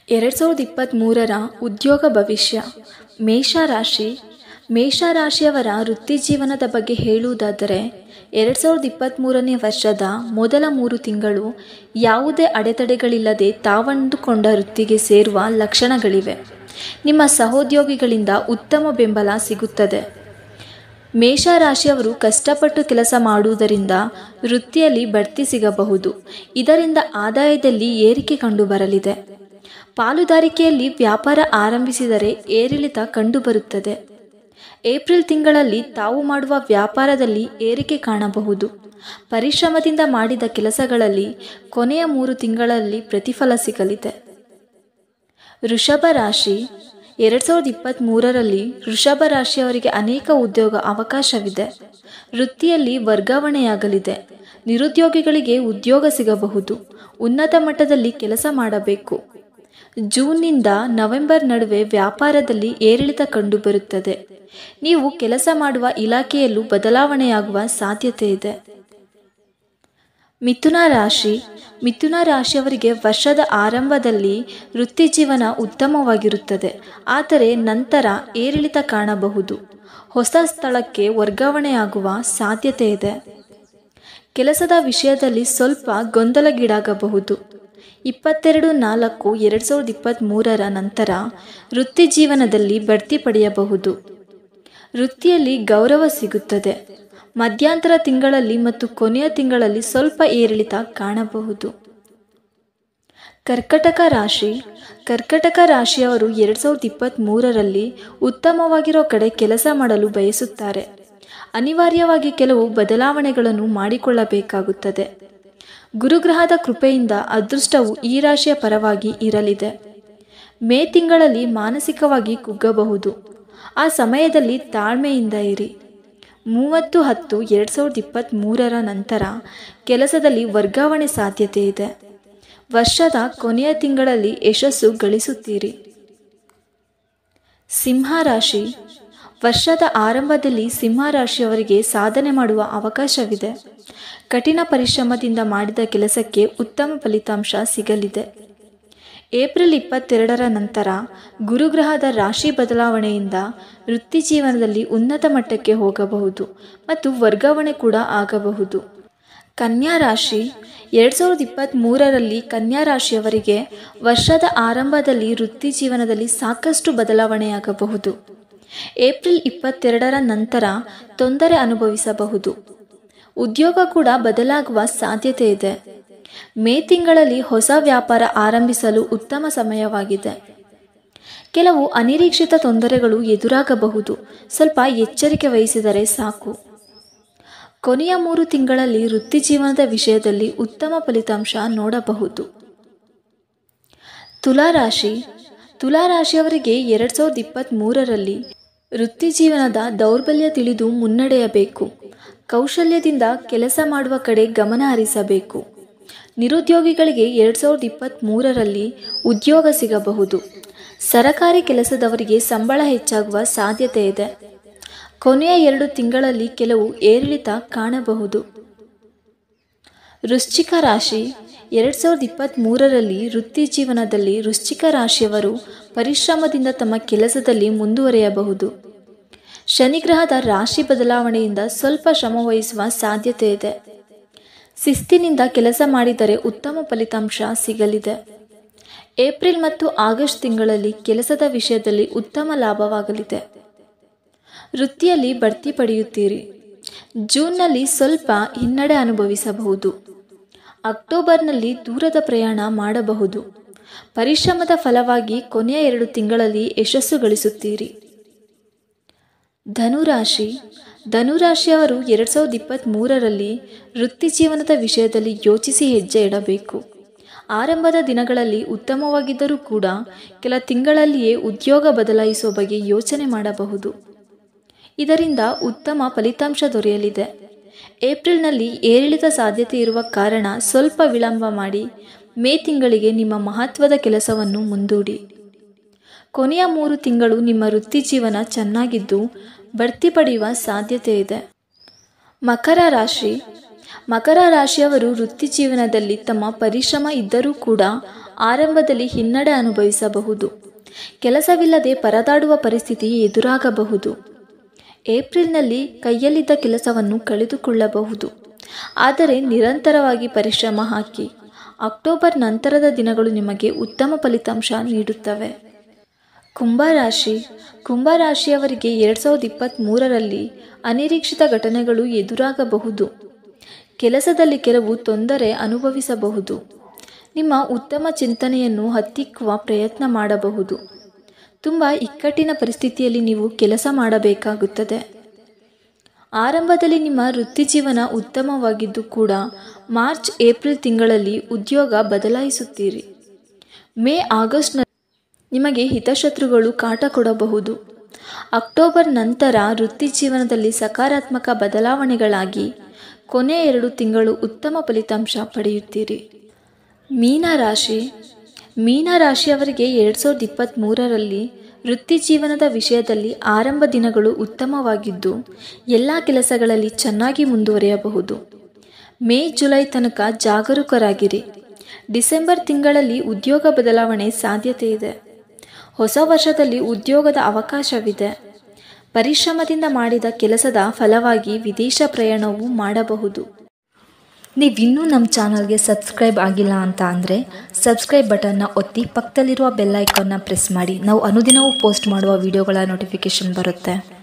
ಎರಡು ಸಾವಿರದ ಇಪ್ಪತ್ತ್ಮೂರರ ಉದ್ಯೋಗ ಭವಿಷ್ಯ ಮೇಷರಾಶಿ ಮೇಷರಾಶಿಯವರ ವೃತ್ತಿ ಜೀವನದ ಬಗ್ಗೆ ಹೇಳುವುದಾದರೆ ಎರಡು ಸಾವಿರದ ಇಪ್ಪತ್ತ್ಮೂರನೇ ವರ್ಷದ ಮೊದಲ ಮೂರು ತಿಂಗಳು ಯಾವುದೇ ಅಡೆತಡೆಗಳಿಲ್ಲದೆ ತಾವಂದುಕೊಂಡ ವೃತ್ತಿಗೆ ಸೇರುವ ಲಕ್ಷಣಗಳಿವೆ ನಿಮ್ಮ ಸಹೋದ್ಯೋಗಿಗಳಿಂದ ಉತ್ತಮ ಬೆಂಬಲ ಸಿಗುತ್ತದೆ ಮೇಷರಾಶಿಯವರು ಕಷ್ಟಪಟ್ಟು ಕೆಲಸ ಮಾಡುವುದರಿಂದ ವೃತ್ತಿಯಲ್ಲಿ ಬಡ್ತಿ ಸಿಗಬಹುದು ಇದರಿಂದ ಆದಾಯದಲ್ಲಿ ಏರಿಕೆ ಕಂಡುಬರಲಿದೆ ಪಾಲುದಾರಿಕೆಯಲ್ಲಿ ವ್ಯಾಪಾರ ಆರಂಭಿಸಿದರೆ ಏರಿಳಿತ ಕಂಡುಬರುತ್ತದೆ ಏಪ್ರಿಲ್ ತಿಂಗಳಲ್ಲಿ ತಾವು ಮಾಡುವ ವ್ಯಾಪಾರದಲ್ಲಿ ಏರಿಕೆ ಕಾಣಬಹುದು ಪರಿಶ್ರಮದಿಂದ ಮಾಡಿದ ಕೆಲಸಗಳಲ್ಲಿ ಕೊನೆಯ ಮೂರು ತಿಂಗಳಲ್ಲಿ ಪ್ರತಿಫಲ ಸಿಗಲಿದೆ ವೃಷಭ ರಾಶಿ ಎರಡು ಸಾವಿರದ ಇಪ್ಪತ್ತ್ಮೂರರಲ್ಲಿ ವೃಷಭ ರಾಶಿಯವರಿಗೆ ಅನೇಕ ಉದ್ಯೋಗ ಅವಕಾಶವಿದೆ ವೃತ್ತಿಯಲ್ಲಿ ವರ್ಗಾವಣೆಯಾಗಲಿದೆ ನಿರುದ್ಯೋಗಿಗಳಿಗೆ ಉದ್ಯೋಗ ಸಿಗಬಹುದು ಉನ್ನತ ಮಟ್ಟದಲ್ಲಿ ಕೆಲಸ ಮಾಡಬೇಕು ಜೂನ್ನಿಂದ ನವೆಂಬರ್ ನಡುವೆ ವ್ಯಾಪಾರದಲ್ಲಿ ಏರಿಳಿತ ಕಂಡುಬರುತ್ತದೆ ನೀವು ಕೆಲಸ ಮಾಡುವ ಇಲಾಖೆಯಲ್ಲೂ ಬದಲಾವಣೆಯಾಗುವ ಸಾಧ್ಯತೆ ಇದೆ ಮಿಥುನ ರಾಶಿ ಮಿಥುನ ರಾಶಿಯವರಿಗೆ ವರ್ಷದ ಆರಂಭದಲ್ಲಿ ವೃತ್ತಿ ಜೀವನ ಉತ್ತಮವಾಗಿರುತ್ತದೆ ಆದರೆ ನಂತರ ಏರಿಳಿತ ಕಾಣಬಹುದು ಹೊಸ ಸ್ಥಳಕ್ಕೆ ವರ್ಗಾವಣೆಯಾಗುವ ಸಾಧ್ಯತೆ ಇದೆ ಕೆಲಸದ ವಿಷಯದಲ್ಲಿ ಸ್ವಲ್ಪ ಗೊಂದಲಗೀಡಾಗಬಹುದು ಇಪ್ಪತ್ತೆರಡು ನಾಲ್ಕು ಎರಡು ಸಾವಿರದ ಇಪ್ಪತ್ತ್ಮೂರರ ನಂತರ ವೃತ್ತಿ ಜೀವನದಲ್ಲಿ ಬಡ್ತಿ ಪಡೆಯಬಹುದು ವೃತ್ತಿಯಲ್ಲಿ ಗೌರವ ಸಿಗುತ್ತದೆ ಮಧ್ಯಂತರ ತಿಂಗಳಲ್ಲಿ ಮತ್ತು ಕೊನೆಯ ತಿಂಗಳಲ್ಲಿ ಸ್ವಲ್ಪ ಏರಿಳಿತ ಕಾಣಬಹುದು ಕರ್ಕಟಕ ರಾಶಿ ಕರ್ಕಟಕ ರಾಶಿಯವರು ಎರಡು ಸಾವಿರದ ಇಪ್ಪತ್ತ್ಮೂರರಲ್ಲಿ ಉತ್ತಮವಾಗಿರೋ ಕಡೆ ಕೆಲಸ ಮಾಡಲು ಬಯಸುತ್ತಾರೆ ಅನಿವಾರ್ಯವಾಗಿ ಕೆಲವು ಬದಲಾವಣೆಗಳನ್ನು ಮಾಡಿಕೊಳ್ಳಬೇಕಾಗುತ್ತದೆ ಗುರುಗ್ರಹದ ಕೃಪೆಯಿಂದ ಅದೃಷ್ಟವು ಈ ರಾಶಿಯ ಪರವಾಗಿ ಇರಲಿದೆ ಮೇ ತಿಂಗಳಲ್ಲಿ ಮಾನಸಿಕವಾಗಿ ಕುಗ್ಗಬಹುದು ಆ ಸಮಯದಲ್ಲಿ ತಾಳ್ಮೆಯಿಂದ ಇರಿ ಮೂವತ್ತು ಹತ್ತು ಎರಡು ಸಾವಿರದ ಇಪ್ಪತ್ತ್ಮೂರರ ನಂತರ ಕೆಲಸದಲ್ಲಿ ವರ್ಗಾವಣೆ ಸಾಧ್ಯತೆ ಇದೆ ವರ್ಷದ ಕೊನೆಯ ತಿಂಗಳಲ್ಲಿ ಯಶಸ್ಸು ಗಳಿಸುತ್ತೀರಿ ಸಿಂಹರಾಶಿ ವರ್ಷದ ಆರಂಭದಲ್ಲಿ ಸಿಂಹರಾಶಿಯವರಿಗೆ ಸಾಧನೆ ಮಾಡುವ ಅವಕಾಶವಿದೆ ಕಠಿಣ ಪರಿಶ್ರಮದಿಂದ ಮಾಡಿದ ಕೆಲಸಕ್ಕೆ ಉತ್ತಮ ಫಲಿತಾಂಶ ಸಿಗಲಿದೆ ಏಪ್ರಿಲ್ ಇಪ್ಪತ್ತೆರಡರ ನಂತರ ಗುರುಗ್ರಹದ ರಾಶಿ ಬದಲಾವಣೆಯಿಂದ ವೃತ್ತಿ ಜೀವನದಲ್ಲಿ ಉನ್ನತ ಮಟ್ಟಕ್ಕೆ ಹೋಗಬಹುದು ಮತ್ತು ವರ್ಗಾವಣೆ ಕೂಡ ಆಗಬಹುದು ಕನ್ಯಾ ರಾಶಿ ಎರಡು ಸಾವಿರದ ಇಪ್ಪತ್ತ್ಮೂರರಲ್ಲಿ ಕನ್ಯಾ ರಾಶಿಯವರಿಗೆ ವರ್ಷದ ಆರಂಭದಲ್ಲಿ ವೃತ್ತಿ ಜೀವನದಲ್ಲಿ ಸಾಕಷ್ಟು ಬದಲಾವಣೆಯಾಗಬಹುದು ಏಪ್ರಿಲ್ ಇಪ್ಪತ್ತೆರಡರ ನಂತರ ತೊಂದರೆ ಅನುಭವಿಸಬಹುದು ಉದ್ಯೋಗ ಕೂಡ ಬದಲಾಗುವ ಸಾಧ್ಯತೆ ಇದೆ ಮೇ ತಿಂಗಳಲ್ಲಿ ಹೊಸ ವ್ಯಾಪಾರ ಆರಂಭಿಸಲು ಉತ್ತಮ ಸಮಯವಾಗಿದೆ ಕೆಲವು ಅನಿರೀಕ್ಷಿತ ತೊಂದರೆಗಳು ಎದುರಾಗಬಹುದು ಸ್ವಲ್ಪ ಎಚ್ಚರಿಕೆ ವಹಿಸಿದರೆ ಸಾಕು ಕೊನೆಯ ಮೂರು ತಿಂಗಳಲ್ಲಿ ವೃತ್ತಿ ಜೀವನದ ವಿಷಯದಲ್ಲಿ ಉತ್ತಮ ಫಲಿತಾಂಶ ನೋಡಬಹುದು ತುಲಾರಾಶಿ ತುಲಾರಾಶಿಯವರಿಗೆ ಎರಡು ಸಾವಿರದ ಇಪ್ಪತ್ತ್ಮೂರರಲ್ಲಿ ವೃತ್ತಿ ಜೀವನದ ದೌರ್ಬಲ್ಯ ತಿಳಿದು ಮುನ್ನಡೆಯಬೇಕು ಕೌಶಲ್ಯದಿಂದ ಕೆಲಸ ಮಾಡುವ ಕಡೆ ಗಮನ ಹರಿಸಬೇಕು ನಿರುದ್ಯೋಗಿಗಳಿಗೆ ಎರಡು ಸಾವಿರದ ಇಪ್ಪತ್ತ್ಮೂರರಲ್ಲಿ ಉದ್ಯೋಗ ಸಿಗಬಹುದು ಸರಕಾರಿ ಕೆಲಸದವರಿಗೆ ಸಂಬಳ ಹೆಚ್ಚಾಗುವ ಸಾಧ್ಯತೆ ಇದೆ ಕೊನೆಯ ಎರಡು ತಿಂಗಳಲ್ಲಿ ಕೆಲವು ಏರಿಳಿತ ಕಾಣಬಹುದು ವೃಶ್ಚಿಕ ರಾಶಿ ಎರಡು ಸಾವಿರದ ಇಪ್ಪತ್ತ್ಮೂರರಲ್ಲಿ ವೃತ್ತಿ ಜೀವನದಲ್ಲಿ ವೃಶ್ಚಿಕ ರಾಶಿಯವರು ಪರಿಶ್ರಮದಿಂದ ತಮ್ಮ ಕೆಲಸದಲ್ಲಿ ಮುಂದುವರಿಯಬಹುದು ಶನಿಗ್ರಹದ ರಾಶಿ ಬದಲಾವಣೆಯಿಂದ ಸ್ವಲ್ಪ ಶ್ರಮವಹಿಸುವ ಸಾಧ್ಯತೆ ಇದೆ ಶಿಸ್ತಿನಿಂದ ಕೆಲಸ ಮಾಡಿದರೆ ಉತ್ತಮ ಫಲಿತಾಂಶ ಸಿಗಲಿದೆ ಏಪ್ರಿಲ್ ಮತ್ತು ಆಗಸ್ಟ್ ತಿಂಗಳಲ್ಲಿ ಕೆಲಸದ ವಿಷಯದಲ್ಲಿ ಉತ್ತಮ ಲಾಭವಾಗಲಿದೆ ವೃತ್ತಿಯಲ್ಲಿ ಬಡ್ತಿ ಪಡೆಯುತ್ತೀರಿ ಜೂನ್ನಲ್ಲಿ ಸ್ವಲ್ಪ ಹಿನ್ನಡೆ ಅನುಭವಿಸಬಹುದು ಅಕ್ಟೋಬರ್ನಲ್ಲಿ ದೂರದ ಪ್ರಯಾಣ ಮಾಡಬಹುದು ಪರಿಶ್ರಮದ ಫಲವಾಗಿ ಕೊನೆಯ ಎರಡು ತಿಂಗಳಲ್ಲಿ ಯಶಸ್ಸು ಗಳಿಸುತ್ತೀರಿ ಧನುರಾಶಿ ಧನುರಾಶಿಯವರು ಎರಡು ಸಾವಿರದ ಇಪ್ಪತ್ತ್ಮೂರರಲ್ಲಿ ವೃತ್ತಿ ಜೀವನದ ವಿಷಯದಲ್ಲಿ ಯೋಚಿಸಿ ಹೆಜ್ಜೆ ಇಡಬೇಕು ಆರಂಭದ ದಿನಗಳಲ್ಲಿ ಉತ್ತಮವಾಗಿದ್ದರೂ ಕೂಡ ಕೆಲ ತಿಂಗಳಲ್ಲಿಯೇ ಉದ್ಯೋಗ ಬದಲಾಯಿಸುವ ಬಗ್ಗೆ ಯೋಚನೆ ಮಾಡಬಹುದು ಇದರಿಂದ ಉತ್ತಮ ಫಲಿತಾಂಶ ದೊರೆಯಲಿದೆ ಏಪ್ರಿಲ್ನಲ್ಲಿ ಏರಿಳಿತ ಸಾಧ್ಯತೆ ಇರುವ ಕಾರಣ ಸ್ವಲ್ಪ ವಿಳಂಬ ಮಾಡಿ ಮೇ ತಿಂಗಳಿಗೆ ನಿಮ್ಮ ಮಹತ್ವದ ಕೆಲಸವನ್ನು ಮುಂದೂಡಿ ಕೊನೆಯ ಮೂರು ತಿಂಗಳು ನಿಮ್ಮ ವೃತ್ತಿ ಜೀವನ ಚೆನ್ನಾಗಿದ್ದು ಬಡ್ತಿ ಪಡೆಯುವ ಸಾಧ್ಯತೆ ಇದೆ ಮಕರ ರಾಶಿ ಮಕರ ರಾಶಿಯವರು ವೃತ್ತಿ ಜೀವನದಲ್ಲಿ ತಮ್ಮ ಪರಿಶ್ರಮ ಇದ್ದರೂ ಕೂಡ ಆರಂಭದಲ್ಲಿ ಹಿನ್ನಡೆ ಅನುಭವಿಸಬಹುದು ಕೆಲಸವಿಲ್ಲದೆ ಪರದಾಡುವ ಪರಿಸ್ಥಿತಿ ಎದುರಾಗಬಹುದು ಏಪ್ರಿಲ್ನಲ್ಲಿ ಕೈಯಲ್ಲಿದ್ದ ಕೆಲಸವನ್ನು ಕಳೆದುಕೊಳ್ಳಬಹುದು ಆದರೆ ನಿರಂತರವಾಗಿ ಪರಿಶ್ರಮ ಹಾಕಿ ಅಕ್ಟೋಬರ್ ನಂತರದ ದಿನಗಳು ನಿಮಗೆ ಉತ್ತಮ ಫಲಿತಾಂಶ ನೀಡುತ್ತವೆ ಕುಂಭರಾಶಿ ಕುಂಭರಾಶಿಯವರಿಗೆ ಎರಡು ಸಾವಿರದ ಇಪ್ಪತ್ತ್ಮೂರರಲ್ಲಿ ಅನಿರೀಕ್ಷಿತ ಘಟನೆಗಳು ಎದುರಾಗಬಹುದು ಕೆಲಸದಲ್ಲಿ ಕೆಲವು ತೊಂದರೆ ಅನುಭವಿಸಬಹುದು ನಿಮ್ಮ ಉತ್ತಮ ಚಿಂತನೆಯನ್ನು ಹತ್ತಿಕ್ಕುವ ಪ್ರಯತ್ನ ಮಾಡಬಹುದು ತುಂಬ ಇಕ್ಕಟ್ಟಿನ ಪರಿಸ್ಥಿತಿಯಲ್ಲಿ ನೀವು ಕೆಲಸ ಮಾಡಬೇಕಾಗುತ್ತದೆ ಆರಂಭದಲ್ಲಿ ನಿಮ್ಮ ವೃತ್ತಿಜೀವನ ಉತ್ತಮವಾಗಿದ್ದು ಕೂಡ ಮಾರ್ಚ್ ಏಪ್ರಿಲ್ ತಿಂಗಳಲ್ಲಿ ಉದ್ಯೋಗ ಬದಲಾಯಿಸುತ್ತೀರಿ ಮೇ ಆಗಸ್ಟ್ನ ನಿಮಗೆ ಹಿತಶತ್ರುಗಳು ಕಾಟ ಕೊಡಬಹುದು ಅಕ್ಟೋಬರ್ ನಂತರ ವೃತ್ತಿಜೀವನದಲ್ಲಿ ಸಕಾರಾತ್ಮಕ ಬದಲಾವಣೆಗಳಾಗಿ ಕೊನೆ ಎರಡು ತಿಂಗಳು ಉತ್ತಮ ಫಲಿತಾಂಶ ಪಡೆಯುತ್ತೀರಿ ಮೀನರಾಶಿ ಮೀನರಾಶಿಯವರಿಗೆ ಎರಡು ಸಾವಿರದ ಇಪ್ಪತ್ತ್ಮೂರರಲ್ಲಿ ವೃತ್ತಿಜೀವನದ ವಿಷಯದಲ್ಲಿ ಆರಂಭ ದಿನಗಳು ಉತ್ತಮವಾಗಿದ್ದು ಎಲ್ಲ ಕೆಲಸಗಳಲ್ಲಿ ಚೆನ್ನಾಗಿ ಮುಂದುವರಿಯಬಹುದು ಮೇ ಜುಲೈ ತನಕ ಜಾಗರೂಕರಾಗಿರಿ ಡಿಸೆಂಬರ್ ತಿಂಗಳಲ್ಲಿ ಉದ್ಯೋಗ ಬದಲಾವಣೆ ಸಾಧ್ಯತೆ ಇದೆ ಹೊಸ ವರ್ಷದಲ್ಲಿ ಉದ್ಯೋಗದ ಅವಕಾಶವಿದೆ ಪರಿಶ್ರಮದಿಂದ ಮಾಡಿದ ಕೆಲಸದ ಫಲವಾಗಿ ವಿದೇಶ ಪ್ರಯಾಣವೂ ಮಾಡಬಹುದು ನೀವಿನ್ನೂ ನಮ್ಮ ಚಾನಲ್ಗೆ ಸಬ್ಸ್ಕ್ರೈಬ್ ಆಗಿಲ್ಲ ಅಂತ ಅಂದರೆ ಸಬ್ಸ್ಕ್ರೈಬ್ ಬಟನ್ನ ಒತ್ತಿ ಪಕ್ಕದಲ್ಲಿರುವ ಬೆಲ್ ಐಕಾನ್ನ ಪ್ರೆಸ್ ಮಾಡಿ ನಾವು ಅನುದಿನವೂ ಪೋಸ್ಟ್ ಮಾಡುವ ವಿಡಿಯೋಗಳ ನೋಟಿಫಿಕೇಷನ್ ಬರುತ್ತೆ